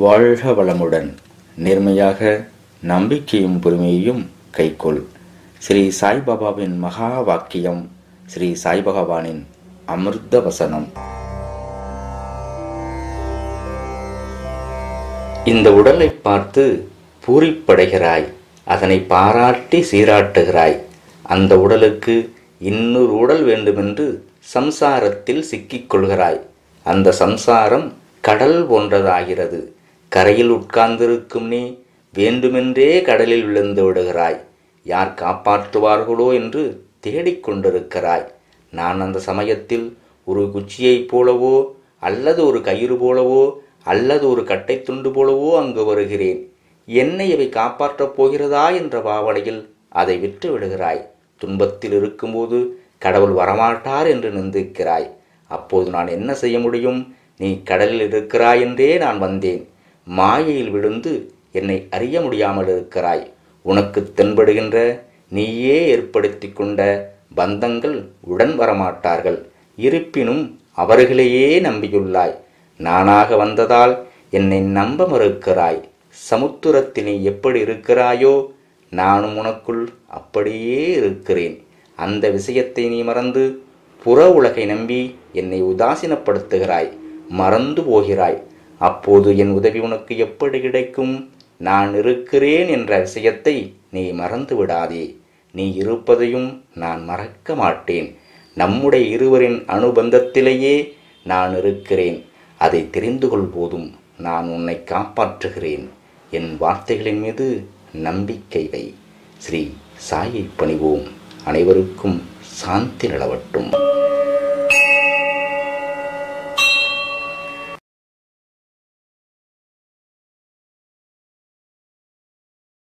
வாழ்க வளமுடன் நேர்மையாக நம்பிக்கையும் பொறுமையையும் கைக்கொள் ஸ்ரீ சாய்பாபாவின் மகா வாக்கியம் ஸ்ரீ சாய் பகவானின் அமிர்த வசனம் இந்த உடலை பார்த்து பூரிப்படைகிறாய் அதனை பாராட்டி சீராட்டுகிறாய் அந்த உடலுக்கு இன்னொரு உடல் வேண்டுமென்று சம்சாரத்தில் சிக்கிக் கொள்கிறாய் அந்த சம்சாரம் கடல் போன்றதாகிறது கரையில் உட்கார்ந்திருக்கும் நீ வேண்டுமென்றே கடலில் விழுந்து விடுகிறாய் யார் காப்பாற்றுவார்களோ என்று தேடிக்கொண்டிருக்கிறாய் நான் அந்த சமயத்தில் ஒரு குச்சியைப் போலவோ அல்லது ஒரு கயிறு போலவோ அல்லது ஒரு கட்டை துண்டு போலவோ அங்கு வருகிறேன் என்னை இவை காப்பாற்றப் போகிறதா என்ற பாவனையில் அதை விட்டு விடுகிறாய் துன்பத்தில் இருக்கும்போது கடவுள் வரமாட்டார் என்று நிந்திக்கிறாய் அப்போது நான் என்ன செய்ய முடியும் நீ கடலில் இருக்கிறாய் என்றே நான் வந்தேன் மாயையில் விழுந்து என்னை அறிய முடியாமல் இருக்கிறாய் உனக்கு தென்படுகின்ற நீயே ஏற்படுத்தி கொண்ட பந்தங்கள் உடன் வரமாட்டார்கள் இருப்பினும் அவர்களையே நம்பியுள்ளாய் நானாக வந்ததால் என்னை நம்ப மறுக்கிறாய் சமுத்திரத்தில் நீ எப்படி இருக்கிறாயோ நானும் உனக்குள் அப்படியே இருக்கிறேன் அந்த விஷயத்தை நீ மறந்து புற உலகை நம்பி என்னை உதாசீனப்படுத்துகிறாய் மறந்து போகிறாய் அப்போது என் உதவி உனக்கு எப்படி கிடைக்கும் நான் இருக்கிறேன் என்ற விஷயத்தை நீ மறந்து விடாதே நீ இருப்பதையும் நான் மறக்க மாட்டேன் நம்முடைய இருவரின் அனுபந்தத்திலேயே நான் இருக்கிறேன் அதை தெரிந்து கொள் போதும் நான் உன்னை காப்பாற்றுகிறேன் என் வார்த்தைகளின் மீது நம்பிக்கை வை ஸ்ரீ சாயை பணிவோம் அனைவருக்கும் சாந்தி நிலவட்டும்